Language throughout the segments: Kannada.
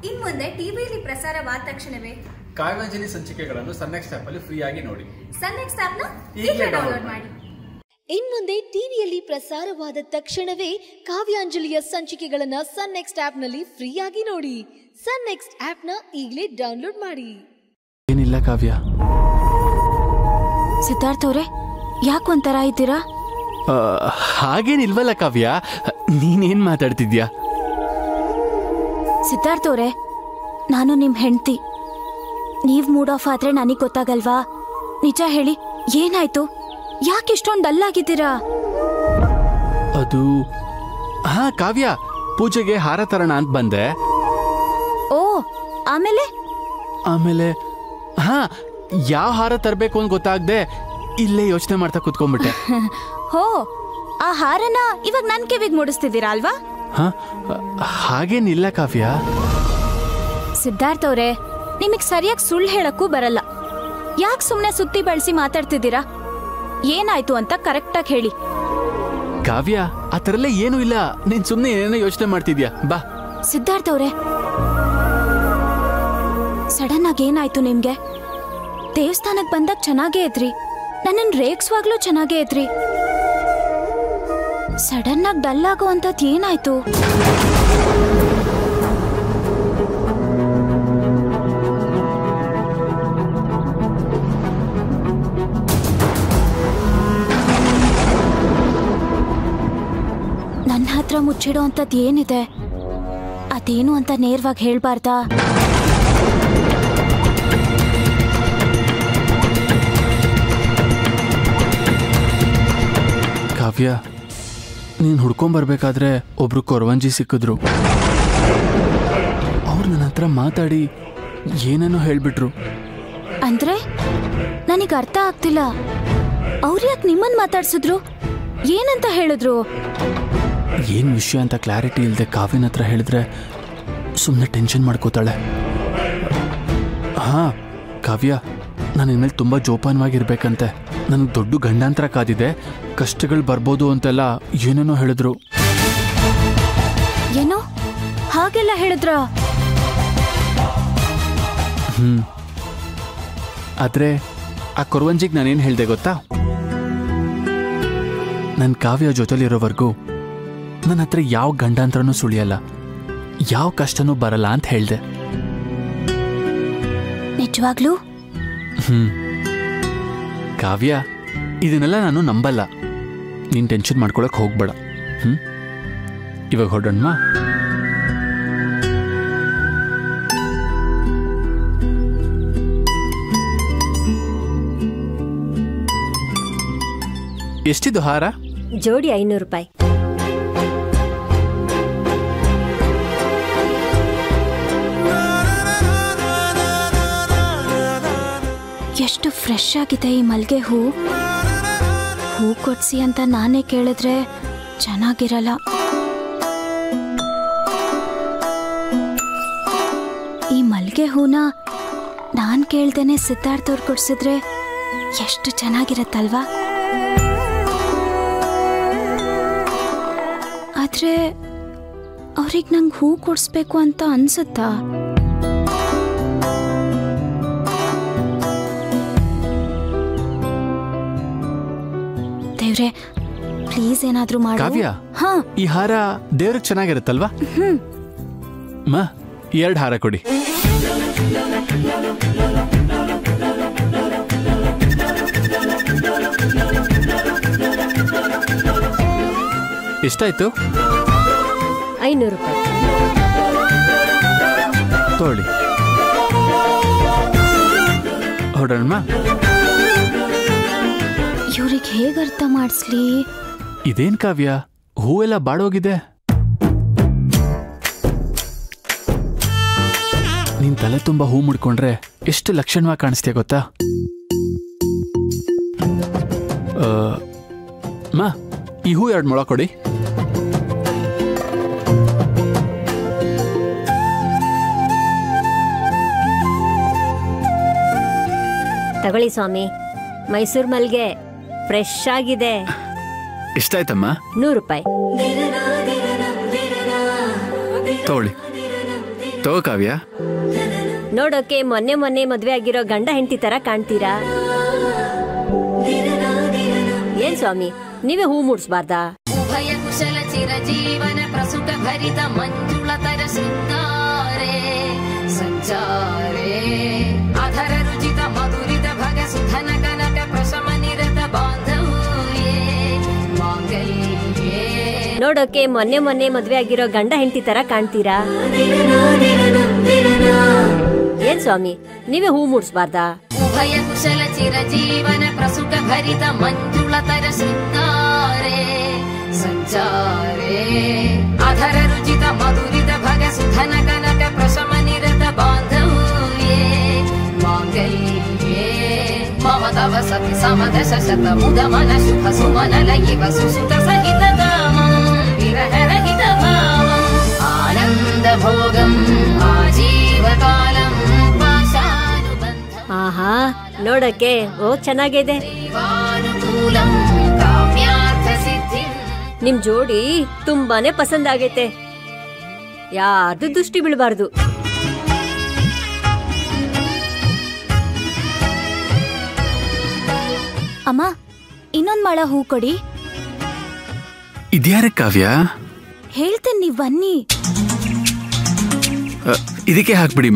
ಇನ್ ಮುಂದೆ ಟಿವಿಯಲ್ಲಿ ಪ್ರಸಾರವಾದ ತಕ್ಷಣವೇ ಕಾವ್ಯಾಂಜಲಿ ಸಂಚಿಕೆಗಳನ್ನು ಸನ್ನೆಕ್ಸ್ಟ್ ಆಪ್ ಅಲ್ಲಿ ಫ್ರೀ ಆಗಿ ನೋಡಿ ಸನ್ ನೆಕ್ಸ್ಟ್ ಆಪ್ನ ಈಗ್ಲೇ ಈಗಲೇ download ಡೌನ್ಲೋಡ್ ಮಾಡಿ ಇನ್ಮುಂದೆ ಟಿವಿಯಲ್ಲಿ ಪ್ರಸಾರವಾದ ತಕ್ಷಣವೇ ಕಾವ್ಯಾಂಜಲಿಯ ಸಂಚಿಕೆಗಳನ್ನ ಸನ್ ನೆಕ್ಸ್ಟ್ ಆಪ್ನಲ್ಲಿ ಫ್ರೀಯಾಗಿ ನೋಡಿ ಸನ್ ನೆಕ್ಸ್ಟ್ ಆಪ್ನ ಈಗಲೇ ಡೌನ್ಲೋಡ್ ಮಾಡಿ ಏನಿಲ್ಲ ಕಾವ್ಯ ಸಿದ್ಧಾರ್ಥ್ ಅವ್ರೆ ಯಾಕೆ ಒಂಥರ ಇದ್ದೀರಾ ಆ, ಹಾಗೇನಿಲ್ವಲ್ಲ ಕಾವ್ಯ ನೀನೇನ್ ಮಾತಾಡ್ತಿದ್ಯಾ ಸಿದ್ಧಾರ್ಥ್ ಅವ್ರೆ ನಾನು ನಿಮ್ ಹೆಂಡ್ತಿ ನೀವ್ ಮೂಡ್ ಆಫ್ ಆದ್ರೆ ನನಗ್ ಗೊತ್ತಾಗಲ್ವಾ ನಿಜ ಹೇಳಿ ಏನಾಯ್ತು ಯಾಕೆ ಇಷ್ಟೊಂದು ಡಲ್ ಆಗಿದ್ದೀರಾ ಅದು ಹಾ ಕಾವ್ಯ ಪೂಜೆಗೆ ಹಾರ ತರೋಣ ಅಂತ ಬಂದೆ ಓ ಆಮೇಲೆ ಆಮೇಲೆ ಹಾ ಯಾವ ಹಾರ ತರಬೇಕು ಅಂತ ಗೊತ್ತಾಗ್ದೆ ಇಲ್ಲೇ ಯೋಚನೆ ಮಾಡ್ತಾ ಕುತ್ಕೊಂಡ್ಬಿಟ್ಟೆ ಹೋ ಆ ಹಾರನ ಇವಾಗ ನನ್ ಕಿವಿಗ್ ಮೂಡಿಸ್ತಿದ್ದೀರಾ ಅಲ್ವಾ ಹಾ ಹಾಗೇನಿಲ್ಲ ಕಾವ್ಯ ಸಿದ್ಧಾರ್ಥ್ ಅವ್ರೆ ನಿಮಗ್ ಸರಿಯಾಗಿ ಸುಳ್ಳು ಹೇಳಕ್ಕೂ ಬರಲ್ಲ ಯಾಕೆ ಸುಮ್ನೆ ಸುತ್ತಿ ಬಳಸಿ ಮಾತಾಡ್ತಿದ್ದೀರಾ ಏನಾಯ್ತು ಅಂತ ಕರೆಕ್ಟಾಗಿ ಹೇಳಿ ಕಾವ್ಯ ಆ ಥರ ಎಲ್ಲ ಏನೂ ಇಲ್ಲ ನೀನ್ ಸುಮ್ಮನೆ ಏನೇನೋ ಯೋಚನೆ ಮಾಡ್ತಿದ್ಯಾ ಬಾ ಸಿದ್ಧಾರ್ಥ್ ಅವ್ರೆ ಸಡನ್ ಆಗಿ ಏನಾಯ್ತು ನಿಮ್ಗೆ ದೇವಸ್ಥಾನಕ್ ಬಂದಾಗ ಚೆನ್ನಾಗೇ ಇದ್ರಿ ನನ್ನನ್ ರೇಗ್ಸುವಾಗ್ಲೂ ಚೆನ್ನಾಗೇ ಇದ್ರಿ ಸಡನ್ ಆಗಿ ಡಲ್ ಆಗೋ ಅಂತದ್ ಏನಾಯ್ತು ನನ್ನ ಹತ್ರ ಮುಚ್ಚಿಡೋ ಅಂತದ್ ಏನಿದೆ ಅದೇನು ಅಂತ ನೇರವಾಗಿ ಹೇಳ್ಬಾರ್ದಾ ಕಾವ್ಯ ನೀನ್ ಹುಡ್ಕೊಂಬರ್ಬೇಕಾದ್ರೆ ಒಬ್ರು ಕೊರವಂಜಿ ಸಿಕ್ಕಿದ್ರು ಅವ್ರು ನನ್ನ ಹತ್ರ ಮಾತಾಡಿ ಏನೇನೋ ಹೇಳ್ಬಿಟ್ರು ಅಂದ್ರೆ ನನಗೆ ಅರ್ಥ ಆಗ್ತಿಲ್ಲ ಅವ್ರು ಯಾಕೆ ನಿಮ್ಮನ್ ಮಾತಾಡ್ಸಿದ್ರು ಏನಂತ ಹೇಳಿದ್ರು ಏನ್ ವಿಷಯ ಅಂತ ಕ್ಲಾರಿಟಿ ಇಲ್ಲದೆ ಕಾವ್ಯನ ಹತ್ರ ಹೇಳಿದ್ರೆ ಸುಮ್ಮನೆ ಟೆನ್ಷನ್ ಮಾಡ್ಕೋತಾಳೆ ಹಾ ಕಾವ್ಯ ನಾನು ಇನ್ಮೇಲೆ ತುಂಬ ಜೋಪಾನವಾಗಿರ್ಬೇಕಂತೆ ನನಗೆ ದೊಡ್ಡ ಗಂಡಾಂತರ ಕಾದಿದೆ ಕಷ್ಟಗಳು ಬರ್ಬೋದು ಅಂತೆಲ್ಲ ಏನೇನೋ ಹೇಳಿದ್ರು ಏನೋ ಹಾಗೆಲ್ಲ ಹೇಳಿದ್ರ ಆದರೆ ಆ ಕೊರವಂಜಿಗೆ ನಾನೇನು ಹೇಳಿದೆ ಗೊತ್ತಾ ನನ್ನ ಕಾವ್ಯ ಜೊತೆಲಿರೋವರೆಗೂ ನನ್ನ ಹತ್ರ ಯಾವ ಗಂಡಾಂತರನೂ ಸುಳಿಯಲ್ಲ ಯಾವ ಕಷ್ಟನೂ ಬರಲ್ಲ ಅಂತ ಹೇಳಿದೆ ನಿಜವಾಗ್ಲೂ ಹ್ಮ್ ಕಾವ್ಯ ಇದನ್ನೆಲ್ಲ ನಾನು ನಂಬಲ್ಲ ನೀನು ಟೆನ್ಷನ್ ಮಾಡ್ಕೊಳಕ್ ಹೋಗ್ಬೇಡ ಹ್ಮ್ ಇವಾಗ ಹೊರಡೋಣವಾ ಎಷ್ಟಿದು ಹಾರ ಜೋಡಿ ಐನೂರು ರೂಪಾಯಿ ಎಷ್ಟು ಫ್ರೆಶ್ ಆಗಿದೆ ಈ ಮಲ್ಗೆ ಹೂ ಹೂ ಕೊಡ್ಸಿ ಅಂತ ನಾನೇ ಕೇಳಿದ್ರೆ ಚೆನ್ನಾಗಿರಲ್ಲ ಈ ಮಲ್ಗೆ ಹೂನ ನಾನ್ ಕೇಳ್ದೇನೆ ಸಿದ್ಧಾರ್ಥ್ ಅವ್ರು ಕೊಡ್ಸಿದ್ರೆ ಎಷ್ಟು ಚೆನ್ನಾಗಿರತ್ತಲ್ವಾ ಆದ್ರೆ ಅವ್ರಿಗೆ ನಂಗೆ ಹೂ ಕೊಡಿಸ್ಬೇಕು ಅಂತ ಅನ್ಸುತ್ತಾ ದೇವ್ರೆ ಪ್ಲೀಸ್ ಏನಾದ್ರೂ ಮಾಡು ಕಾವ್ಯ ಹಾ ಈ ಹಾರ ದೇವ್ರಿಗೆ ಚೆನ್ನಾಗಿರುತ್ತಲ್ವಾ ಮಾ ಎರಡು ಹಾರ ಕೊಡಿ ಎಷ್ಟಾಯ್ತು ಐನೂರು ರೂಪಾಯಿ ತಗೊಳ್ಳಿ ಹೊರಡೋಣ ಇವ್ರಿಗೆ ಹೇಗೆ ಅರ್ಥ ಮಾಡಿಸ್ಲಿ ಇದೇನ್ ಕಾವ್ಯ ಹೂವೆಲ್ಲ ಬಾಡೋಗಿದೆ ನೀನ್ ತಲೆ ತುಂಬಾ ಹೂ ಮುಡ್ಕೊಂಡ್ರೆ ಎಷ್ಟು ಲಕ್ಷಣವಾಗಿ ಕಾಣಿಸ್ತೀಯ ಗೊತ್ತಾ ಆ, ಮಾ ಈ ಹೂ ಎರಡು ಮೊಳ ಕೊಡಿ ತಗೊಳ್ಳಿ ಸ್ವಾಮಿ ಮೈಸೂರು ಮಲ್ಗೆ ಫ್ರೆಶ್ ಆಗಿದೆ ಎಷ್ಟಾಯ್ತಮ್ಮ ನೂರು ರೂಪಾಯಿ ತಗೊಳ್ಳಿ ತಗೋ ಕಾವ್ಯ ನೋಡೋಕೆ ಮೊನ್ನೆ ಮೊನ್ನೆ ಮದ್ವೆ ಆಗಿರೋ ಗಂಡ ಹೆಂಡತಿ ತರ ಕಾಣ್ತೀರಾ ಏನ್ ಸ್ವಾಮಿ ನೀವೇ ಹೂ ಮೂಡ್ಸ್ಬಾರ್ದಾ ಉಭಯ ಕುಶಲ ಚಿರಜೀವನ ಪ್ರಸುಖ ಭರಿತ ಮಂಜುಳತರ ಶೃಂಗಾರೆ ಸಂಚಾರೇ ಅಧರ ರುಚಿತ ಮಧುರಿತ ಭಗ ಸುಧನ ಕನಕ ಪ್ರಶಮ ನಿರತ ಬಾಂಧವ್ಯೇ ಮಾಂಗಲ್ಯೇ ನೋಡೋಕೆ ಮೊನ್ನೆ ಮೊನ್ನೆ ಮದ್ವೆ ಆಗಿರೋ ಗಂಡ ಹೆಂಡತಿ ತರ ಕಾಣ್ತೀರಾ ಏನ್ ಸ್ವಾಮಿ ನೀವೇ ಹೂ ಮೂಡ್ಸ್ಬಾರ್ದಾ ಉಭಯ ಕುಶಲ ಚಿರಜೀವನ ಪ್ರಸುಖ ಭರಿತ ಮಂಜುಳತರ ಶೃಂಗಾರೆ ಸಂಚಾರೇ ಅಧರ ರುಚಿತ ಮಧುರಿತ ಭಗ ಸುಧನ ಕನಕ ಪ್ರಶಮ ನಿರತ ಬಾಂಧವ್ಯೇ ಮಾಂಗಲ್ಯೇ ಮಮ ತವ ಸತಿ ಸಮದಶ ಶತ ಮುದ ಮನ ಶುಭ ಸುಮನ ಲಯಿವ ಸುಸುತ ಸಹಿತ ಕಾಮಂ ವಿರಹ ರಹಿತ ಭಾವಂ ಆನಂದ ಭೋಗಂ ಆಜೀವಕಾಲಂ ಪಾಶಾನುಬಂಧ ಆಹಾ ನೋಡಕ್ಕೆ ಓ ಚೆನ್ನಾಗಿದೆ ದೈವಾನುಕೂಲಂ ಕಾಮ್ಯಾರ್ಥ ಸಿದ್ಧಿಂ ನಿಮ್ ಜೋಡಿ ತುಂಬಾನೇ ಪಸಂದ್ ಆಗೈತೆ ಯಾರ್ದು ದೃಷ್ಟಿ ಬೀಳಬಾರ್ದು ಅಮ್ಮ ಇನ್ನೊಂದ್ ಮಾಳ ಹೂ ಕೊಡಿ ಇದ್ಯಾರ ಕಾವ್ಯ ಹೇಳ್ತೇನೆ ನೀವ್ ಬನ್ನಿ ಅ, ಇದಕ್ಕೆ ಹಾಕ್ಬಿಡಿಮ್ಮ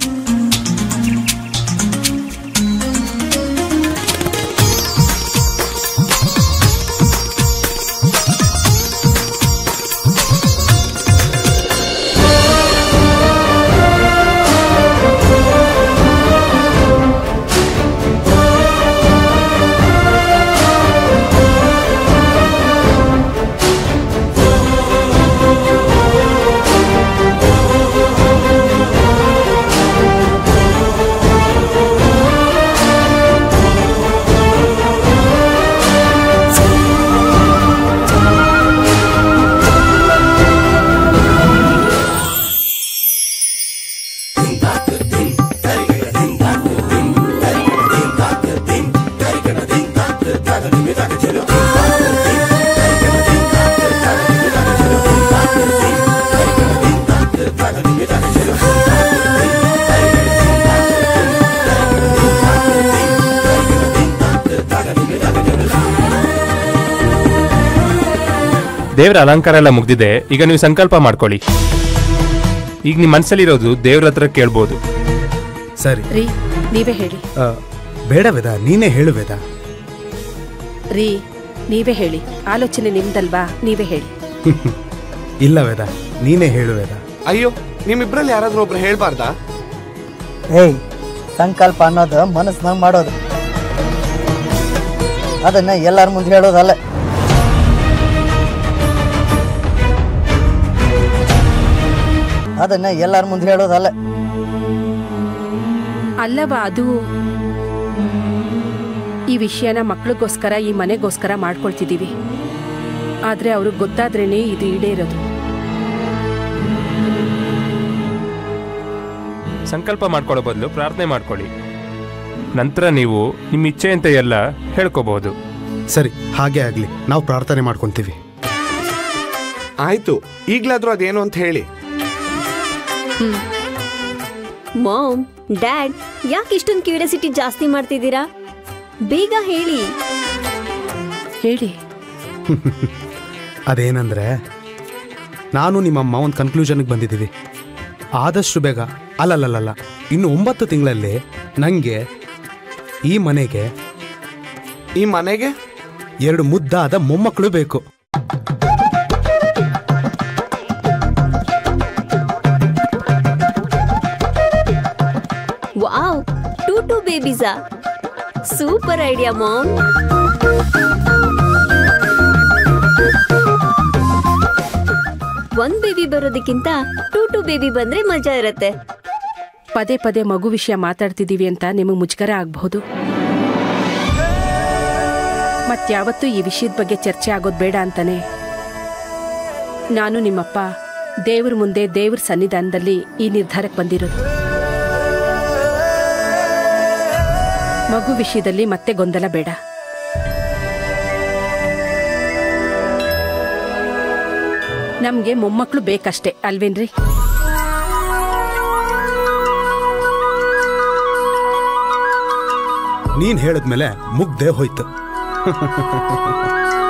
ದೇವರ ಅಲಂಕಾರ ಎಲ್ಲ ಮುಗ್ದಿದೆ ಈಗ ನೀವು ಸಂಕಲ್ಪ ಮಾಡ್ಕೊಳ್ಳಿ ಈಗ ನಿಮ್ಮ ಮನಸ್ಸಲ್ಲಿರೋದು ದೇವ್ರ ಹತ್ರ ಕೇಳ್ಬೋದು ಸರಿ ರೀ ನೀವೇ ಹೇಳಿ ಆ, ಬೇಡ ವೇದ ನೀನೇ ಹೇಳು ವೇದ ರೀ ನೀವೇ ಹೇಳಿ ಆಲೋಚನೆ ನಿಮ್ದಲ್ವಾ ನೀವೇ ಹೇಳಿ ಇಲ್ಲ ವೇದ ನೀನೇ ಹೇಳು ವೇದ ಅಯ್ಯೋ ನಿಮ್ಮಿಬ್ರಲ್ಲಿ ಯಾರಾದ್ರೂ ಒಬ್ರು ಹೇಳ್ಬಾರ್ದಾ ಏಯ್ ಸಂಕಲ್ಪ ಅನ್ನೋದು ಮನಸ್ಸಿನಾಗ ಮಾಡೋದು ಅದನ್ನ ಎಲ್ಲಾರ ಮುಂದೆ ಹೇಳೋದಲ್ಲ ಅದನ್ನ ಎಲ್ಲಾರ ಮುಂದೆ ಹೇಳೋದಲ್ಲ ಅಲ್ಲವಾ ಅದು ಈ ವಿಷಯನ ಮಕ್ಳಿಗೋಸ್ಕರ ಈ ಮನೆಗೋಸ್ಕರ ಮಾಡ್ಕೊಳ್ತಿದೀವಿ ಆದ್ರೆ ಅವ್ರಿಗೆ ಗೊತ್ತಾದ್ರೇನೆ ಇದು ಈಡೇರೋದು ಸಂಕಲ್ಪ ಮಾಡ್ಕೊಳ್ಳೋ ಬದಲು ಪ್ರಾರ್ಥನೆ ಮಾಡ್ಕೊಳ್ಳಿ ನಂತರ ನೀವು ನಿಮ್ಮ ಇಚ್ಛೆ ಅಂತ ಎಲ್ಲ ಹೇಳ್ಕೋಬಹುದು ಸರಿ ಹಾಗೆ ಆಗ್ಲಿ ನಾವು ಪ್ರಾರ್ಥನೆ ಮಾಡ್ಕೊಂತೀವಿ ಆಯ್ತು ಈಗ್ಲಾದ್ರೂ ಅದೇನು ಅಂತ ಹೇಳಿ ಮಾಮ್ ಡ್ಯಾಡ್ ಯಾಕೆ ಇಷ್ಟೊಂದು ಕ್ಯೂರಿಯಾಸಿಟಿ ಜಾಸ್ತಿ ಮಾಡ್ತಿದ್ದೀರಾ ಬೇಗ ಹೇಳಿ ಹೇಳಿ ಅದೇನಂದ್ರೆ ನಾನು ನಿಮ್ಮಮ್ಮ ಒಂದು ಕನ್ಕ್ಲೂಷನ್ಗೆ ಬಂದಿದ್ದೀವಿ ಆದಷ್ಟು ಬೇಗ ಅಲ್ಲಲ್ಲಲ್ಲ ಇನ್ನು ಒಂಬತ್ತು ತಿಂಗಳಲ್ಲಿ ನನಗೆ ಈ ಮನೆಗೆ ಈ ಮನೆಗೆ ಎರಡು ಮುದ್ದಾದ ಮೊಮ್ಮಕ್ಕಳು ಬೇಕು ವಾವ್ ಟೂ ಟೂ ಬೇಬೀಸಾ ಸೂಪರ್ ಐಡಿಯಾ ಮಾಮ್ ಒಂದ್ ಬೇಬಿ ಬರೋದಕ್ಕಿಂತ ಟೂ ಟೂ ಬೇಬಿ ಬಂದ್ರೆ ಮಜಾ ಇರತ್ತೆ ಪದೇ ಪದೇ ಮಗು ವಿಷಯ ಮಾತಾಡ್ತಿದೀವಿ ಅಂತ ನಿಮಗೆ ಮುಜುಗರ ಆಗಬಹುದು ಮತ್ಯಾವತ್ತೂ ಈ ವಿಷಯದ ಬಗ್ಗೆ ಚರ್ಚೆ ಆಗೋದು ಬೇಡ ಅಂತಾನೆ ನಾನು ನಿಮ್ಮಪ್ಪ ದೇವ್ರ ಮುಂದೆ ದೇವ್ರ ಸನ್ನಿಧಾನದಲ್ಲಿ ಈ ನಿರ್ಧಾರಕ್ಕೆ ಬಂದಿರೋದು ಮಗು ವಿಷಯದಲ್ಲಿ ಮತ್ತೆ ಗೊಂದಲ ಬೇಡ ನಮ್ಗೆ ಮೊಮ್ಮಕ್ಕಳು ಬೇಕಷ್ಟೇ ಅಲ್ವೇನ್ರಿ ನೀನ್ ಹೇಳಿದ್ಮೇಲೆ ಮುಗ್ದೇ ಹೋಯ್ತು